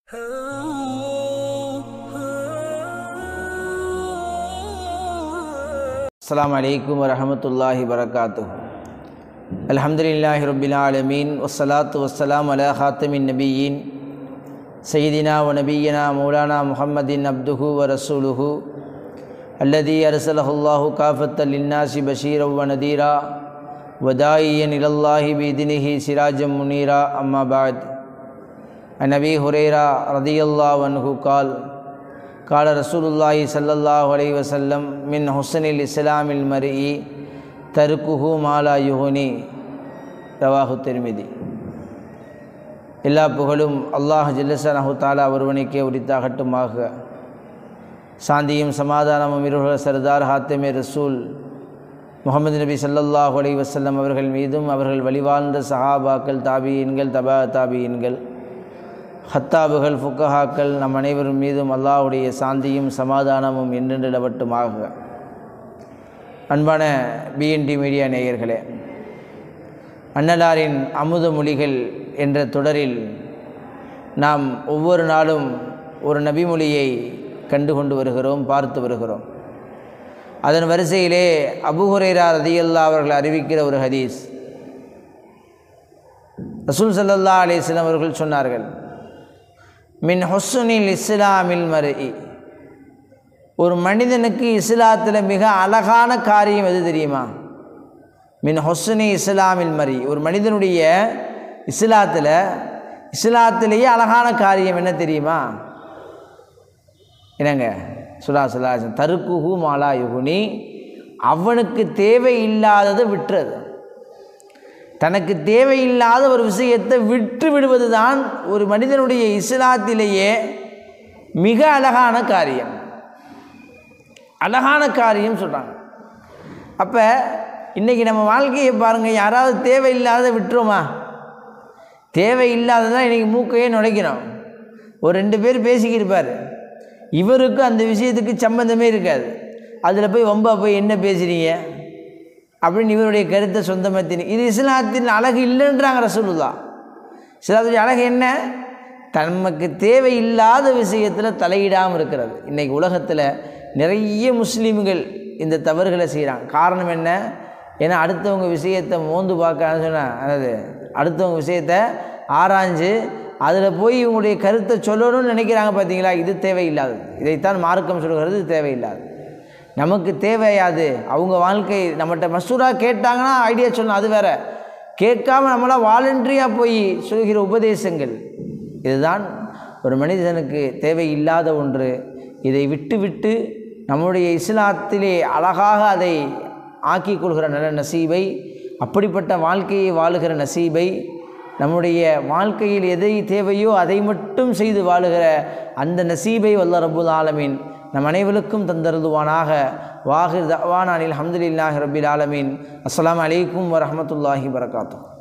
அஸ்ஸலாமு அலைக்கும் வரஹமத்துல்லாஹி வரகாத்து அல்ஹம்துலில்லாஹி ரபில் ஆலமீன் வஸ்ஸலாத்து வஸ்ஸலாம் அலா ஹாத்தமின் நபியீன் சையதினா வ நபியனா மௌலானா முஹம்மதின் அப்துஹு வ ரசூலுஹு அல்லதி அரசலஹுல்லாஹு காஃபத்தல் லின்னாசி பஷீரவ் வ நதீரா வதாயியன் இலல்லாஹி பீதினிஹி சிராஜம் முனீரா அம்மா பாத் عن ابي هريره رضي الله عنه قال قال رسول الله صلى الله عليه وسلم من حسن الاسلام المرء تركه ما لا يغني ரவாஹு திருமிதி எல்லா புகழும் அல்லாஹ் ஜல்லசனஹு தாலா ஒருவனுக்கே உரித்தாகட்டுமாக சாந்தியும் சமாதானமும் இருக சர்தார் ஹாத்தமே ரசூல் முகமது நபி ஸல்லல்லாஹு அலைஹி வஸல்லம் அவர்கள் மீதும் அவர்கள் வழிவாழ்ந்த சஹாபாக்கள் தாபியன்கள் தபா தாபியன்கள் ஹத்தாபுகள் ஃபுக்கஹாக்கள் நம் அனைவரும் மீதும் அல்லாஹ்வுடைய சாந்தியும் சமாதானமும் என்றென்று நிலவட்டுமாக அன்பான பிஎன்டி மீடியா நேயர்களே அன்னலாரின் அமுத மொழிகள் என்ற தொடரில் நாம் ஒவ்வொரு நாளும் ஒரு நபிமொழியை கண்டு கொண்டு வருகிறோம் பார்த்து வருகிறோம் அதன் வரிசையிலே அபுஹுரேரா ரதியல்லா அவர்கள் அறிவிக்கிற ஒரு ஹதீஸ் ரசூல் சல்லல்லா அலிஸ்லாம் அவர்கள் சொன்னார்கள் மின் ஹொசுனில் இஸ்லாமில் மருஇ ஒரு மனிதனுக்கு இஸ்லாத்தில் மிக அழகான காரியம் எது தெரியுமா மின் ஹொசுனி இஸ்லாமில் மரி ஒரு மனிதனுடைய இஸ்லாத்தில் இஸ்லாத்திலேயே அழகான காரியம் என்ன தெரியுமா என்னங்க சுலா சுலா தருக்குஹு மாலா யுகுனி அவனுக்கு தேவையில்லாததை விட்டுறது தனக்கு தேவையில்லாத ஒரு விஷயத்தை விட்டு விடுவது தான் ஒரு மனிதனுடைய இஸ்லாத்திலேயே மிக அழகான காரியம் அழகான காரியம் சொல்கிறாங்க அப்போ இன்றைக்கி நம்ம வாழ்க்கையை பாருங்கள் யாராவது தேவையில்லாத விட்டுருமா தேவையில்லாததான் இன்றைக்கி மூக்கையே நுழைக்கணும் ஒரு ரெண்டு பேர் பேசிக்கிருப்பார் இவருக்கும் அந்த விஷயத்துக்கு சம்மந்தமே இருக்காது அதில் போய் ரொம்ப போய் என்ன பேசுகிறீங்க அப்படின்னு இவருடைய கருத்தை சொந்தமத்தின் இது இஸ்லாத்தின் அழகு இல்லைன்றாங்க ரசூலுல்லா இஸ்லாத்துடைய அழகு என்ன தமக்கு தேவையில்லாத விஷயத்தில் தலையிடாமல் இருக்கிறது இன்றைக்கி உலகத்தில் நிறைய முஸ்லீம்கள் இந்த தவறுகளை செய்கிறாங்க காரணம் என்ன ஏன்னா அடுத்தவங்க விஷயத்தை மோந்து பார்க்க சொன்னால் அதாவது அடுத்தவங்க விஷயத்தை ஆராய்ஞ்சு அதில் போய் இவங்களுடைய கருத்தை சொல்லணும்னு நினைக்கிறாங்க பார்த்தீங்களா இது தேவையில்லாதது இதைத்தான் மார்க்கம் சொல்கிறது இது தேவையில்லாது நமக்கு தேவையாது அவங்க வாழ்க்கை நம்மகிட்ட மசூரா கேட்டாங்கன்னா ஐடியா சொல்லணும் அது வேற கேட்காம நம்மளாம் வாலண்ட்ரியாக போய் சொல்கிற உபதேசங்கள் இதுதான் ஒரு மனிதனுக்கு தேவையில்லாத ஒன்று இதை விட்டு விட்டு நம்முடைய இஸ்லாத்திலே அழகாக அதை ஆக்கி கொள்கிற நல்ல நசீபை அப்படிப்பட்ட வாழ்க்கையை வாழுகிற நசீபை நம்முடைய வாழ்க்கையில் எதை தேவையோ அதை மட்டும் செய்து வாழுகிற அந்த நசீபை வல்ல ரபுல் ஆலமீன் நம் அனைவருக்கும் தந்தருதுவானாக வாஹிர் தவானானில் அஹமதுல்லாஹி ரபில் ஆலமீன் அஸ்லாம் அலைக்கும் வரமத்துல்லாஹி வரகாத்தூ